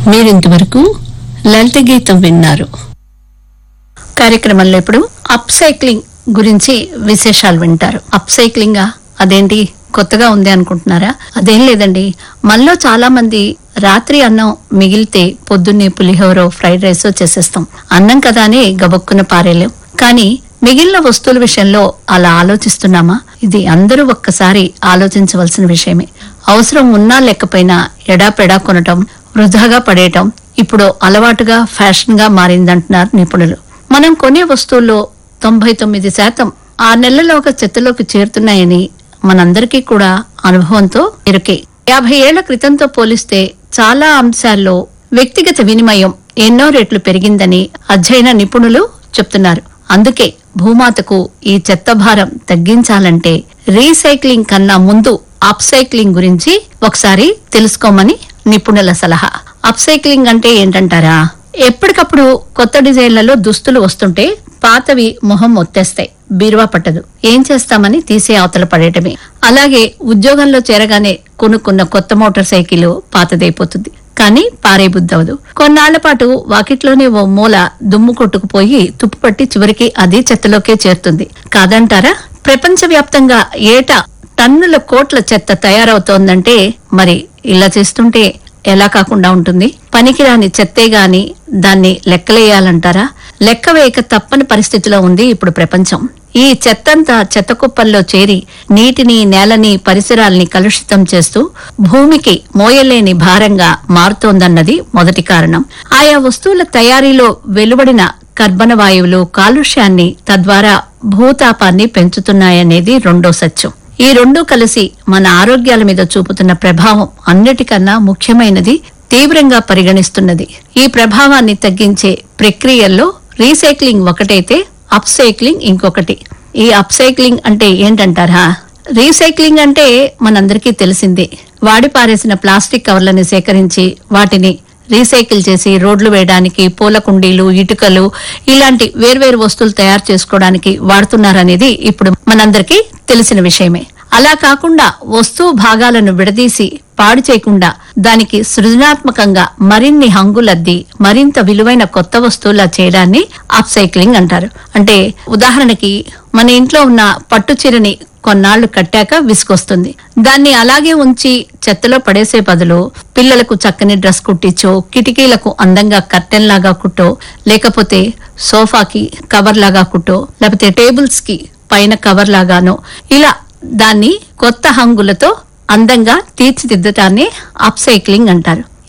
మీరింతవరకు లలిత గీతం విన్నారు కార్యక్రమంలో ఇప్పుడు అప్ సైక్లింగ్ గురించి విశేషాలు వింటారు అప్ సైక్లింగ్ అదేంటి కొత్తగా ఉంది అనుకుంటున్నారా అదేం లేదండి మనలో చాలా మంది రాత్రి అన్నం మిగిలితే పొద్దున్నే పులిహోరో ఫ్రైడ్ రైస్ చేసేస్తాం అన్నం కదా అని గబక్కున పారేలేం కానీ మిగిలిన వస్తువుల విషయంలో అలా ఆలోచిస్తున్నామా ఇది అందరూ ఒక్కసారి ఆలోచించవలసిన విషయమే అవసరం ఉన్నా లేకపోయినా ఎడాపెడా కొనటం వృధాగా పడేయటం ఇప్పుడు అలవాటుగా ఫ్యాషన్ గా మారిందంటున్నారు నిపుణులు మనం కొనే వస్తువుల్లో తొంభై తొమ్మిది శాతం ఆ నెలలోగా చెత్తలోకి చేరుతున్నాయని మనందరికీ కూడా అనుభవంతో ఎరుకే యాభై ఏళ్ల క్రితంతో పోలిస్తే చాలా అంశాల్లో వ్యక్తిగత వినిమయం ఎన్నో రెట్లు పెరిగిందని అధ్యయన నిపుణులు చెప్తున్నారు అందుకే భూమాతకు ఈ చెత్త భారం తగ్గించాలంటే రీసైక్లింగ్ కన్నా ముందు అప్సైక్లింగ్ గురించి ఒకసారి తెలుసుకోమని నిపుణుల సలహా అప్సైక్లింగ్ అంటే ఏంటంటారా ఎప్పటికప్పుడు కొత్త డిజైన్లలో దుస్తులు వస్తుంటే పాతవి మొహం ఒత్తేస్తాయి బీరువా పట్టదు ఏం చేస్తామని తీసే అవతల పడేయటమే అలాగే ఉద్యోగంలో చేరగానే కొనుక్కున్న కొత్త మోటార్ సైకిల్ పాతదైపోతుంది కానీ పారే బుద్ధవదు కొన్నాళ్ల పాటు వాకిట్లోనే ఓ మూల దుమ్ము కొట్టుకుపోయి తుప్పుపట్టి చివరికి అది చెత్తలోకే చేరుతుంది కాదంటారా ప్రపంచవ్యాప్తంగా ఏటా టన్నుల కోట్ల చెత్త తయారవుతోందంటే మరి ఇలా చేస్తుంటే ఎలా కాకుండా ఉంటుంది పనికిరాని చెత్తే గాని దాన్ని లెక్కలేయాలంటారా లెక్క వేయక తప్పని పరిస్థితిలో ఉంది ఇప్పుడు ప్రపంచం ఈ చెత్తంతా చెత్త కుప్పల్లో చేరి నీటిని నేలని పరిసరాల్ని కలుషితం చేస్తూ భూమికి మోయలేని భారంగా మారుతోందన్నది మొదటి కారణం ఆయా వస్తువుల తయారీలో వెలువడిన కర్బన వాయువులు కాలుష్యాన్ని తద్వారా భూతాపాన్ని పెంచుతున్నాయనేది రెండో సత్యం ఈ రెండూ కలిసి మన ఆరోగ్యాల మీద చూపుతున్న ప్రభావం అన్నిటికన్నా ముఖ్యమైనది తీవ్రంగా పరిగణిస్తున్నది ఈ ప్రభావాన్ని తగ్గించే ప్రక్రియల్లో రీసైక్లింగ్ ఒకటైతే అప్సైక్లింగ్ ఇంకొకటి ఈ అప్సైక్లింగ్ అంటే ఏంటంటారా రీసైక్లింగ్ అంటే మనందరికీ తెలిసిందే వాడి పారేసిన ప్లాస్టిక్ కవర్లను సేకరించి వాటిని రీసైకిల్ చేసి రోడ్లు వేయడానికి పూల కుండీలు ఇటుకలు ఇలాంటి వేర్వేరు వస్తువులు తయారు చేసుకోవడానికి వాడుతున్నారనేది ఇప్పుడు మనందరికీ తెలిసిన విషయమే అలా కాకుండా వస్తువు భాగాలను విడదీసి పాడు చేయకుండా దానికి సృజనాత్మకంగా మరిన్ని హంగులద్ది మరింత విలువైన కొత్త వస్తువులా చేయడాన్ని అప్సైక్లింగ్ అంటారు అంటే ఉదాహరణకి మన ఇంట్లో ఉన్న పట్టు చీరని కొన్నాళ్లు కట్టాక విసుకొస్తుంది దాన్ని అలాగే ఉంచి చెత్తలో పడేసే బదులు పిల్లలకు చక్కని డ్రెస్ కుట్టించో కిటికీలకు అందంగా కర్టెన్ లాగా కుట్టో లేకపోతే సోఫాకి కవర్ లాగా కుట్టో లేకపోతే టేబుల్స్ కి పైన కవర్ లాగానో ఇలా దాన్ని కొత్త హంగులతో అందంగా తీర్చిదిద్దటాన్ని అప్సైక్లింగ్ అంటారు